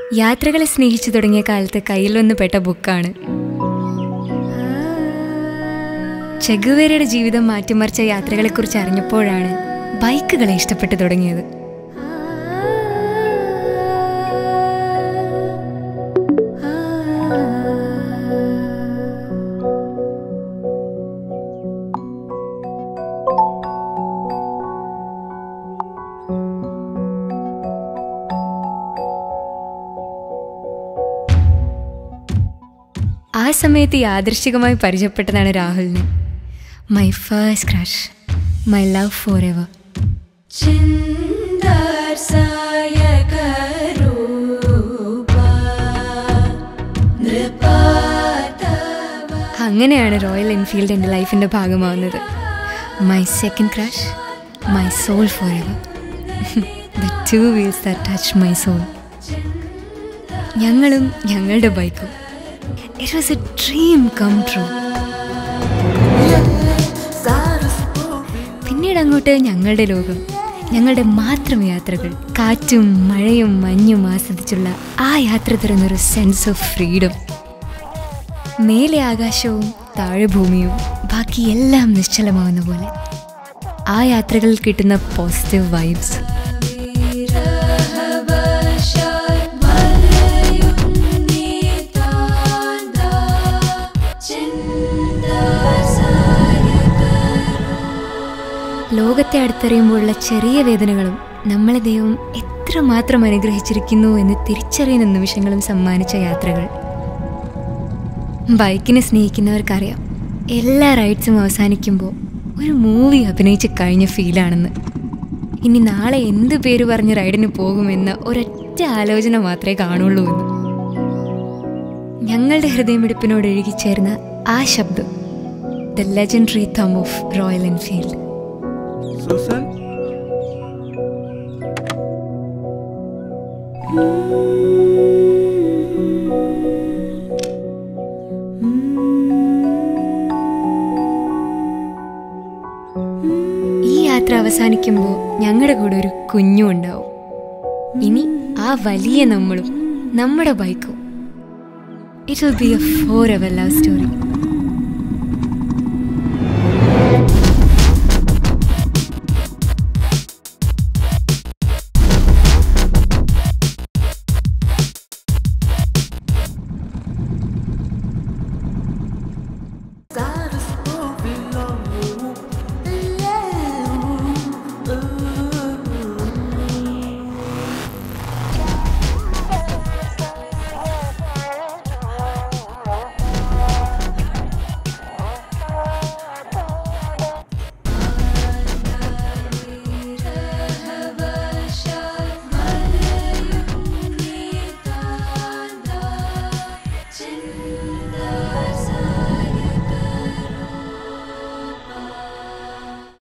യാത്രകളെ സ്നേഹിച്ചു തുടങ്ങിയ കാലത്ത് കയ്യിൽ വന്ന് പെട്ട ബുക്കാണ് ചെഗുവേരയുടെ ജീവിതം മാറ്റിമറിച്ച യാത്രകളെക്കുറിച്ച് അറിഞ്ഞപ്പോഴാണ് ബൈക്കുകളെ ഇഷ്ടപ്പെട്ടു തുടങ്ങിയത് ആ സമയത്ത് യാദൃശികമായി പരിചയപ്പെട്ടതാണ് രാഹുലിന് my first crush my love forever അങ്ങനെയാണ് റോയൽ എൻഫീൽഡ് എൻ്റെ ലൈഫിൻ്റെ ഭാഗമാവുന്നത് my second crush my soul forever the two wheels the touch my soul ഞങ്ങളും ഞങ്ങളുടെ ബൈക്കും it was a dream come true പിന്നീട് അങ്ങോട്ട് ഞങ്ങളുടെ ലോകം ഞങ്ങളുടെ മാത്രം യാത്രകൾ കാറ്റും മഴയും മഞ്ഞും ആസ്വദിച്ചുള്ള ആ യാത്ര തരുന്നൊരു സെൻസ് ഓഫ് ഫ്രീഡം മേലെ ആകാശവും താഴെ ഭൂമിയും ബാക്കി എല്ലാം നിശ്ചലമാവുന്ന പോലെ ആ യാത്രകളിൽ കിട്ടുന്ന പോസിറ്റീവ് വൈബ്സ് ലോകത്തെ അടുത്തറിയുമ്പോഴുള്ള ചെറിയ വേദനകളും നമ്മളെ ദൈവം എത്രമാത്രം അനുഗ്രഹിച്ചിരിക്കുന്നു എന്ന് തിരിച്ചറിയുന്ന നിമിഷങ്ങളും സമ്മാനിച്ച യാത്രകൾ ബൈക്കിനെ സ്നേഹിക്കുന്നവർക്കറിയാം എല്ലാ റൈഡ്സും അവസാനിക്കുമ്പോൾ ഒരു മൂവി അഭിനയിച്ച് കഴിഞ്ഞ ഫീലാണെന്ന് ഇനി നാളെ എന്ത് പേര് പറഞ്ഞ് റൈഡിന് പോകുമെന്ന ഒരൊറ്റ ആലോചന മാത്രമേ കാണുള്ളൂ എന്ന് ഞങ്ങളുടെ ഹൃദയമിടിപ്പിനോട് ഒഴുകിച്ചേർന്ന ആ ശബ്ദം the legendary thump of Royal Enfield Susan ഈ യാത്ര അവസാനിക്കുമ്പോൾ ഞങ്ങളുടെ കൂടെ ഒരു കുഞ്ഞും ഉണ്ടാവും ഇനി ആ വലിയ നമ്മളും നമ്മുടെ ബൈക്കും it will be a forever love story